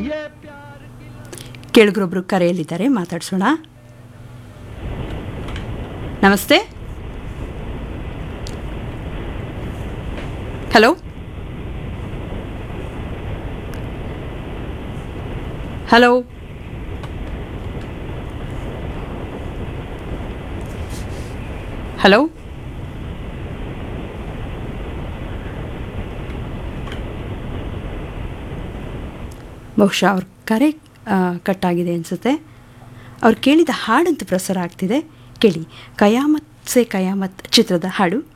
ಕೇಳುಗರೊಬ್ರು ಕರೆಯಲ್ಲಿದ್ದಾರೆ ಮಾತಾಡ್ಸೋಣ ನಮಸ್ತೆ hello hello hello ಬಹುಶಃ ಅವ್ರ ಕರೆ ಆ, ಕಟ್ಟಾಗಿದೆ ಅನಿಸುತ್ತೆ ಅವ್ರು ಕೇಳಿದ ಹಾಡಂತೂ ಪ್ರಸಾರ ಆಗ್ತಿದೆ ಕೇಳಿ ಕಯಾಮತ್ ಸೆ ಕಯಾಮತ್ ಚಿತ್ರದ ಹಾಡು